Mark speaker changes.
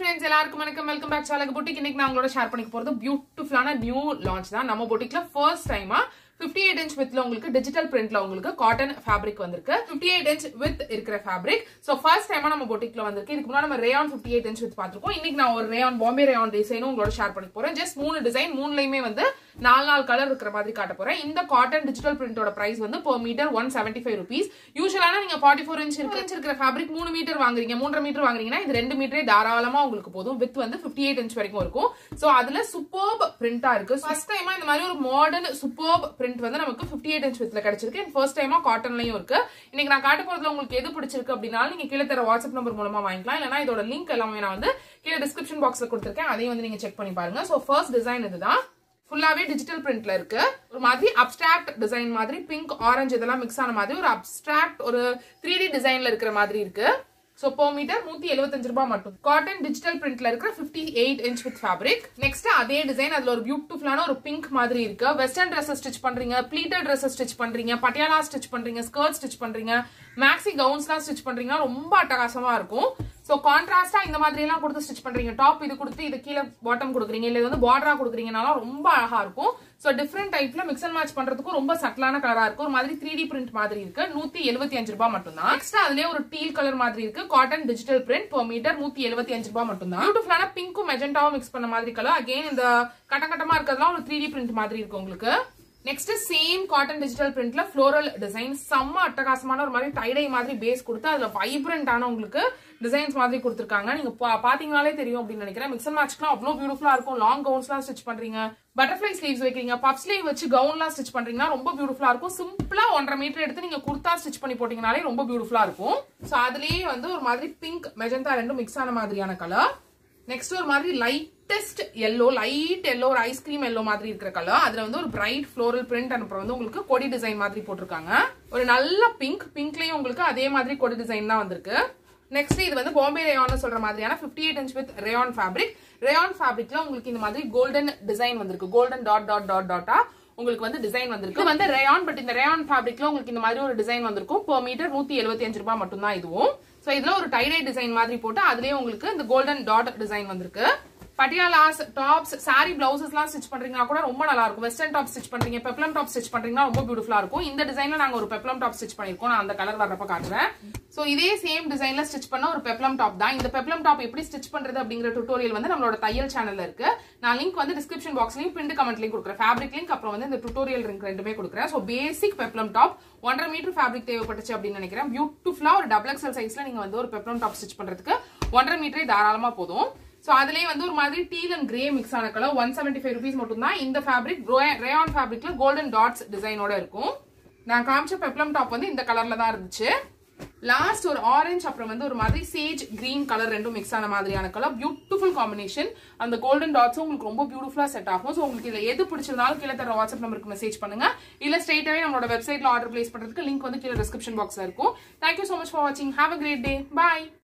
Speaker 1: friends எல்லாருக்கும் வணக்கம் welcome back சாலக boutique இன்னைக்கு நான் உங்களோட ஷேர் பண்ணிக்க போறது பியூட்டிஃபுல்லான நியூ லான்ச் தான் நம்ம புட்டிக்ல ஃபர்ஸ்ட் டைமா 58 எயிட் இன்ச் வித்ல உங்களுக்கு டிஜிட்டல் பிரிண்ட்ல உங்களுக்கு காட்டன் ஃபேப்ரிக் வந்திருக்கு 58 எயிட் இன்ச் வித் இருக்கிற ஃபேப்ரிக் சோ ஃபர்ஸ்ட் டைமா நம்ம பொட்டிக்ல வந்திருக்கு இதுக்கு முன்னாடி நம்ம ரேயான் 58 எயிட் இன்ச் வித் பார்த்திருக்கோம் இன்னைக்கு நான் ஒரு ரேயான் பாம்பே ரேயான் டிசைனும் உங்களோட ஷேர் பண்ணி போறேன் ஜஸ்ட் மூணு டிசைன் மூணுலயுமே வந்து நாலு நாலு கலர் இருக்கிற மாதிரி காட்ட போறேன் இந்த காட்டன் டிஜிட்டல் பிரிண்டோட பிரைஸ் வந்து per metre one seventy five rupees யூஸ்வலான நீங்க ஃபார்ட்டி ஃபோர் இன்ச் இருக்கு இன்ச் இருக்கிற ஃபேப்ரிக் மூணு மீட்டர் வாங்குறீங்க மூன்றரை மீட்டர் வாங்குறீங்கன்னா இது ரெண்டு மீட்டரே தாராளமா உங்களுக்கு போதும் வித் வந்து 58 எயிட் இன்ச் வரைக்கும் இருக்கும் சோ அதுல சூப்பர்ப் பிரிண்டா இருக்கு ஃபர்ஸ்ட் டைமா இந்த மாதிரி ஒரு மாடர்ன் சூப்பர்ப் பிரிண்ட் வந்து நமக்கு 58 எயிட் இன்ச் வித்ல கிடைச்சிருக்கு ஃபர்ஸ்ட் டைமா காட்டன்லயும் இருக்கு இன்னைக்கு நான் காட்ட போறதுல உங்களுக்கு எது பிடிச்சிருக்கு அப்படின்னா நீங்க கீழே தர வாட்ஸ்அப் நம்பர் மூலமா வாங்கிக்கலாம் இல்லனா இதோட லிங்க் எல்லாமே நான் வந்து கீழே டிஸ்கிரிப்ஷன் பாக்ஸ்ல கொடுத்துருக்கேன் அதையும் வந்து நீங்க செக் பண்ணி பாருங்க சோ ஃபர்ஸ்ட் டிசைன் இதுதான் ஃபுல்லாவே டிஜிட்டல் பிரிண்ட்ல இருக்கு ஒரு மாதிரி அப்டிராக்ட் டிசைன் மாதிரி பிங்க் ஆரஞ்சு இதெல்லாம் மிக்ஸ் ஆன மாதிரி ஒரு அப்டிராக்ட் ஒரு த்ரீ டி டிசைன்ல இருக்கிற மாதிரி இருக்கு சோ per மீட்டர் நூத்தி எழுபத்தஞ்சு ரூபாய் மட்டும் காட்டன் டிஜிட்டல் பிரிண்ட்ல இருக்கிற 58 eight inch width fabric next அதே டிசைன் அதுல ஒரு பியூட்டிஃபுல்லான ஒரு பிங்க் மாதிரி இருக்கு வெஸ்டர்ன் ட்ரெஸ் ஸ்டிச் பண்றீங்க ப்ளீட்டட் ட்ரெஸ் ஸ்டிச் பண்றீங்க பட்டியாலா ஸ்டிச் பண்றீங்க ஸ்கர்ட் ஸ்டிச் பண்றீங்க மேக்ஸி கவுன்ஸ்லாம் ஸ்டிச் பண்றீங்கன்னா ரொம்ப அட்டகாசமா இருக்கும் சோ கான்ட்ராஸ்டா இந்த மாதிரி எல்லாம் கொடுத்து ஸ்டிச் பண்றீங்க டாப் இது கொடுத்து இது கீழே பாட்டம் கொடுக்குறீங்க இல்ல இது வந்து பார்டரா கொடுக்குறீங்கனாலும் ரொம்ப அழகா இருக்கும் சோ டிஃப்ரெண்ட் டைப்ல மிக்ஸ் அண்ட் மேட்ச் பண்றதுக்கும் ரொம்ப சட்டலான கலரா இருக்கு ஒரு மாதிரி த்ரீ டி பிரிண்ட் மாதிரி இருக்கு நூத்தி எழுபத்தி அஞ்சு ரூபாய் மட்டும் தான் நெக்ஸ்ட் அதுலயே ஒரு டீல் கலர் மாதிரி இருக்கு cotton digital print per metre நூத்தி எழுபத்தி அஞ்சு ரூபாய் மட்டும் தான் பியூட்டிஃபுல்லான பிங்க்கும் மெஜெண்டாவும் மிக்ஸ் பண்ண மாதிரி கலர் அகைன் இந்த கட்ட கட்டமா இருக்கிறதுலாம் ஒரு த்ரீ டி பிரிண்ட் மாதிரி இருக்கு உங்களுக்கு நெக்ஸ்ட் சேம் காட்டன் டிஜிட்டல் பிரிண்ட்ல ஃப்ளோரல் டிசைன் செம்ம அட்டகாசமான ஒரு மாதிரி டைடை மாதிரி பேஸ் கொடுத்து அதுல வைப்ரண்டான உங்களுக்கு டிசைன்ஸ் மாதிரி கொடுத்துருக்காங்க நீங்க பா- பாத்தீங்கனாலே தெரியும் அப்படின்னு நினைக்கிறேன் மிக்ஸ் அண்ட் மேட்ச்லாம் அவ்வளவு பியூட்டிஃபுல்லா இருக்கும் லாங் கவுன்ஸ்லாம் ஸ்டிச் பண்றீங்க பட்டர்ஃபிளை ஸ்லீவ்ஸ் வைக்கிறீங்க பப் ஸ்லீவ் வச்சு கவுன்லாம் ஸ்டிச் பண்றீங்கன்னா ரொம்ப பியூட்டிஃபுல்லா இருக்கும் சிம்பிளா ஒன்றரை மீட்டர் எடுத்து நீங்க குர்த்தா ஸ்டிச் பண்ணி போட்டீங்கனாலே ரொம்ப பியூட்டிஃபுல்லா இருக்கும் சோ அதுலயே வந்து ஒரு மாதிரி பிங்க் மெஜந்தா ரெண்டும் மிக்ஸ் ஆன மாதிரியான கலர் நெக்ஸ்ட் ஒரு மாதிரி லைட்டஸ்ட் எல்லோ லைட் எல்லோ ஒரு ஐஸ்கிரீம் எல்லோ மாதிரி இருக்கிற கலர் அதுல வந்து ஒரு பிரைட் ஃப்ளோரல் பிரிண்ட் அப்புறம் வந்து உங்களுக்கு கொடி டிசைன் மாதிரி போட்டிருக்காங்க ஒரு நல்ல பிங்க் பிங்க்லயும் உங்களுக்கு அதே மாதிரி கொடி டிசைன் தான் வந்திருக்கு நெக்ஸ்ட் இது வந்து பாம்பே ரேயான் சொல்ற மாதிரியான 58 eight inch width rayon fabric rayon ஃபேப்ரிக்ல உங்களுக்கு இந்த மாதிரி கோல்டன் டிசைன் வந்திருக்கு கோல்டன் டாட் டாட் டாட் டாட்டா உங்களுக்கு வந்து டிசைன் வந்திருக்கு இது வந்து ரேயான் பட் இந்த ரேயான் ஃபேப்ரிக்ல உங்களுக்கு இந்த மாதிரி ஒரு டிசைன் வந்திருக்கும் per மீட்டர் நூத்தி எழுபத்தி அஞ்சு ரூபாய் மட்டும் தான் இதுவும் சோ இதுல ஒரு டைடை டிசைன் மாதிரி போட்டு அதுலயே உங்களுக்கு இந்த கோல்டன் டாட் டிசைன் வந்திருக்கு பட்டியாலாஸ் டாப்ஸ் சாரி பிளவுசஸ்லாம் ஸ்டிச் பண்றீங்கன்னா கூட ரொம்ப நல்லா இருக்கும் வெஸ்டர்ன் டாப் ஸ்டிச் பண்றீங்க பெப்ளம் டாப் ஸ்டிச் பண்றீங்கன்னா ரொம்ப பியூட்டிஃபுல்லா இருக்கும் இந்த டிசைன்ல நாங்க ஒரு பெப்ளம் டாப் ஸ்டிச் பண்ணிருக்கோம் நான் அந்த கலர் வர்றப்ப காட்டுறேன் சோ இதே சேம் டிசைன்ல ஸ்டிச் பண்ண ஒரு பெப்ளம் டாப் தான் இந்த பெப்ளம் டாப் எப்படி ஸ்டிச் பண்றது அப்படிங்கிற டுட்டோரியல் வந்து நம்மளோட தையல் சேனல்ல இருக்கு நான் லிங்க் வந்து டிஸ்கிரிப்ஷன் பாக்ஸ்லயும் பிரிண்ட் கமெண்ட்லயும் கொடுக்குறேன் ஃபேப்ரிக் லிங்க் அப்புறம் வந்து இந்த டுட்டோரியல் லிங்க் ரெண்டுமே கொடுக்குறேன் சோ பேசிக் பெப்ளம் டாப் ஒன்றரை மீட்டர் ஃபேப்ரிக் தேவைப்பட்டுச்சு அப்படின்னு நினைக்கிறேன் பியூட்டிஃபுல்லா ஒரு டபுள் எக்ஸல் சைஸ்ல நீங்க வந்து ஒரு பெப்ளம் டாப் ஸ்டிச் பண்றதுக்கு ஒன்றரை மீட்டரே தாராளமா போதும் சோ அதுலயே வந்து ஒரு மாதிரி டீல் அண்ட் கிரே மிக்ஸ் ஆன colour one seventy five rupees மட்டும் தான் இந்த ஃபேப்ரிக் ரேயான் ஃபேப்ரிக்ல கோல்டன் டாட்ஸ் டிசைனோட இருக்கும் நான் காமிச்ச பெப்ளம் டாப் வந்து இந்த கலர்ல தான் இருந்துச்சு லாஸ்ட் ஒரு ஆரஞ்சு அப்புறம் வந்து ஒரு மாதிரி சேஜ் கிரீன் கலர் ரெண்டும் மிக்ஸ் ஆன மாதிரியான கலர் பியூட்டிஃபுல் காம்பினேஷன் அந்த கோல்டன் டாட்ஸும் உங்களுக்கு ரொம்ப பியூட்டிஃபுல்லா செட் ஆகும் ஸோ உங்களுக்கு இதுல எது பிடிச்சிருந்தாலும் கீழே தர வாட்ஸ்அப் நம்பருக்கு மெசேஜ் பண்ணுங்க இல்ல ஸ்ட்ரெயிட்டாவே நம்மளோட வெப்சைட்ல ஆர்டர் பிளேஸ் பண்றதுக்கு லிங்க் வந்து கீழே டிஸ்கிரிப்ஷன் பாக்ஸ்ல இருக்கும் தேங்க்யூ so much ஃபார் வாட்சிங் have a great day bye